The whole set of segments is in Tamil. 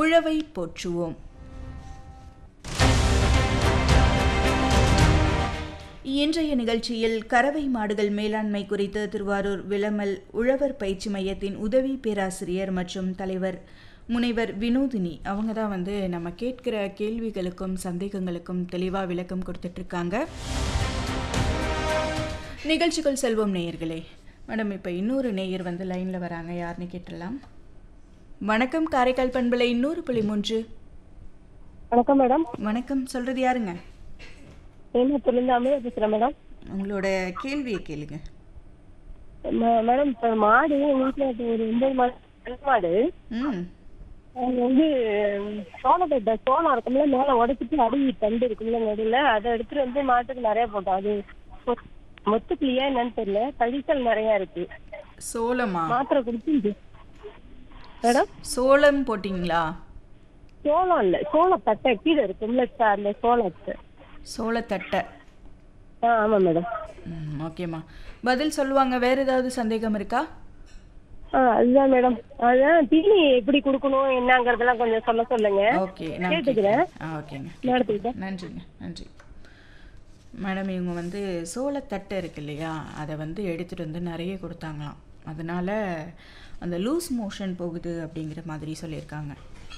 உழவை போற்றுவோம் இன்றைய நிகழ்ச்சியில் கறவை மாடுகள் மேலாண்மை குறித்து திருவாரூர் விளமல் உழவர் பயிற்சி மையத்தின் உதவி பேராசிரியர் மற்றும் தலைவர் முனைவர் வினோதினி அவங்க தான் வந்து நம்ம கேட்கிற கேள்விகளுக்கும் சந்தேகங்களுக்கும் தெளிவாக விளக்கம் கொடுத்துட்ருக்காங்க நிகழ்ச்சிகள் செல்வம் நேயர்களே மேடம் இப்போ இன்னொரு நேயர் வந்து லைனில் வராங்க யாருன்னு கேட்டுடலாம் வணக்கம் காரைக்கால் பண்பலை இன்னொரு புள்ளி மூன்று வணக்கம் மேடம் வணக்கம் சொல்கிறது யாருங்க சேலத்துலேருந்து அமிர்தா பேசுகிறேன் மேடம் உங்களோட கேள்வியை கேளுங்க ம- மேடம் இப்போ மாடு எங்கள் வீட்டில் ஒரு ஒன்பது மாடு ரெண்டு மாடு ம் அது வந்து சோளப்பேட்டை சோளம் இருக்கும்ல மேலே உடைச்சிட்டு அடி தண்டு இருக்கும்ல நடுவில் அதை எடுத்துட்டு வந்து மாட்டுக்கு நிறைய போட்டோம் அது மொ- மொத்துக்கலையா என்னன்னு தெரியல கழிச்சல் நிறைய இருக்கு சோளமா மாத்திரை கொடுத்து மேடம் சோளம் போட்டிங்களா சோளம் இல்லை சோளத்தட்டை கீழே இருக்கும்ல ச- அந்த சோளத்தை சோளத்தட்டை ஆ ஆமாம் மேடம் ம் ஓகேம்மா பதில் சொல்லுவாங்க வேற ஏதாவது சந்தேகம் இருக்கா ஆ அதுதான் மேடம் அதான் தீனி எப்படி கொடுக்கணும் என்னங்கிறதெல்லாம் கொஞ்சம் சொல்ல சொல்லுங்க ஓகே நான் கேட்டுக்கிறேன். கேட்குறேன். ஆ ஓகேங்க மேடத்துக்கிட்ட நன்றிங்க நன்றி மேடம் இவங்க வந்து சோளத்தட்டை இருக்கு இல்லையா அதை வந்து எடுத்துகிட்டு வந்து நிறைய கொடுத்தாங்களாம் அதனால அந்த லூஸ் மோஷன் போகுது அப்படிங்கிற மாதிரி சொல்லியிருக்காங்க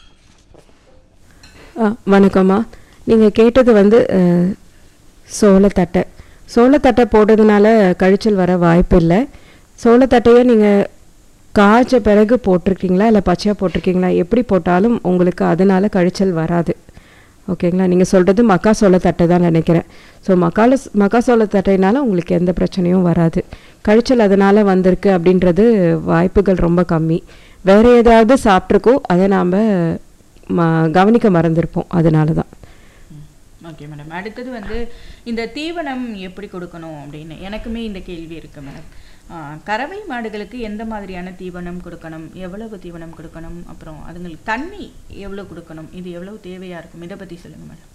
ஆ வணக்கம்மா நீங்கள் கேட்டது வந்து அஹ், சோளத்தட்டை சோளத்தட்டை போடுறதுனால கழிச்சல் வர வாய்ப்பு இல்லை சோளத்தட்டையை நீங்கள் காய்ச்ச பிறகு போட்டிருக்கீங்களா இல்லை பச்சையாக போட்டிருக்கீங்களா எப்படி போட்டாலும் உங்களுக்கு அதனால கழிச்சல் வராது ஓகேங்களா நீங்கள் சொல்கிறது மக்கா சோளத்தட்டை தான் நினைக்கிறேன் ஸோ மக்கால மக்கா சோளத்தட்டைனால உங்களுக்கு எந்த பிரச்சனையும் வராது கழிச்சல் அதனால் வந்திருக்கு அப்படின்றது வாய்ப்புகள் ரொம்ப கம்மி வேறு ஏதாவது சாப்பிட்ருக்கோம் அதை நாம் ம கவனிக்க மறந்திருப்போம் அதனால தான் ஓகே மேடம் அடுத்தது வந்து இந்த தீவனம் எப்படி கொடுக்கணும் அப்படின்னு எனக்குமே இந்த கேள்வி இருக்கு மேடம் ஆ, கறவை மாடுகளுக்கு எந்த மாதிரியான தீவனம் கொடுக்கணும் எவ்வளவு தீவனம் கொடுக்கணும் அப்புறம் அதுங்களுக்கு தண்ணி எவ்வளோ கொடுக்கணும் இது எவ்வளவு தேவையா இருக்கும் இதை பத்தி சொல்லுங்க மேடம்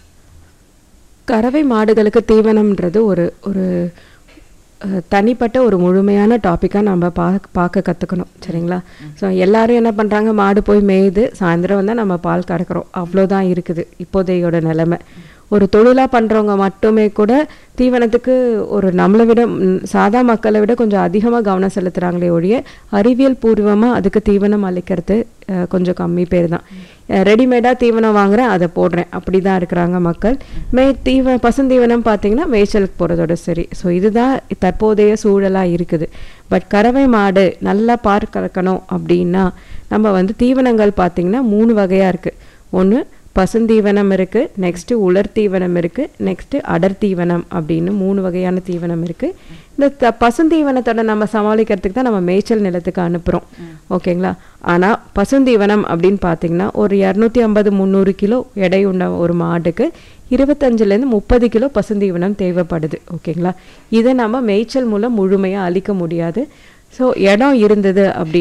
கறவை மாடுகளுக்கு தீவனம்ன்றது ஒரு ஒரு அஹ், தனிப்பட்ட ஒரு முழுமையான டாப்பிக்காக நம்ம பா பார்க்க கற்றுக்கணும் சரிங்களா ஸோ எல்லாரும் என்ன பண்ணுறாங்க மாடு போய் மேயுது சாயந்தரம் வந்தால் நம்ம பால் கறக்கிறோம் அவ்வளோதான் இருக்குது இப்போதையோட நிலைமை ஒரு தொழிலாக பண்ணுறவங்க மட்டுமே கூட தீவனத்துக்கு ஒரு நம்மளை விட ம், சாதா மக்களை விட கொஞ்சம் அதிகமாக கவனம் செலுத்துகிறாங்களே ஒழிய அறிவியல் பூர்வமாக அதுக்கு தீவனம் அளிக்கிறது அஹ், கொஞ்சம் கம்மி பேர் தான் ரெடிமேடாக தீவனம் வாங்குறேன் அதை போடுறேன் அப்படி தான் இருக்கிறாங்க மக்கள் மே தீவ பசுந்தீவனம் பார்த்தீங்கன்னா மேய்ச்சலுக்கு போகிறதோட சரி ஸோ இதுதான் தற்போதைய சூழலாக இருக்குது பட் கறவை மாடு நல்லா பால் கறக்கணும் அப்படின்னா நம்ம வந்து தீவனங்கள் பார்த்தீங்கன்னா மூணு வகையாக இருக்குது ஒன்று பசுந்தீவனம் இருக்குது நெக்ஸ்ட்டு உலர் தீவனம் இருக்குது நெக்ஸ்ட்டு அடர் தீவனம் அப்படின்னு மூணு வகையான தீவனம் இருக்குது இந்த த பசுந்தீவனத்தோட நம்ம சமாளிக்கிறதுக்கு தான் நம்ம மேய்ச்சல் நிலத்துக்கு அனுப்புகிறோம் ஓகேங்களா ஆனால் பசுந்தீவனம் அப்படின்னு பார்த்தீங்கன்னா ஒரு இரநூத்தி ஐம்பது முந்நூறு கிலோ எடை உள்ள ஒரு மாடுக்கு இருபத்தஞ்சிலேருந்து முப்பது கிலோ பசுந்தீவனம் தேவைப்படுது ஓகேங்களா இதை நம்ம மேய்ச்சல் மூலம் முழுமையாக அளிக்க முடியாது ஸோ இடம் இருந்தது அப்படி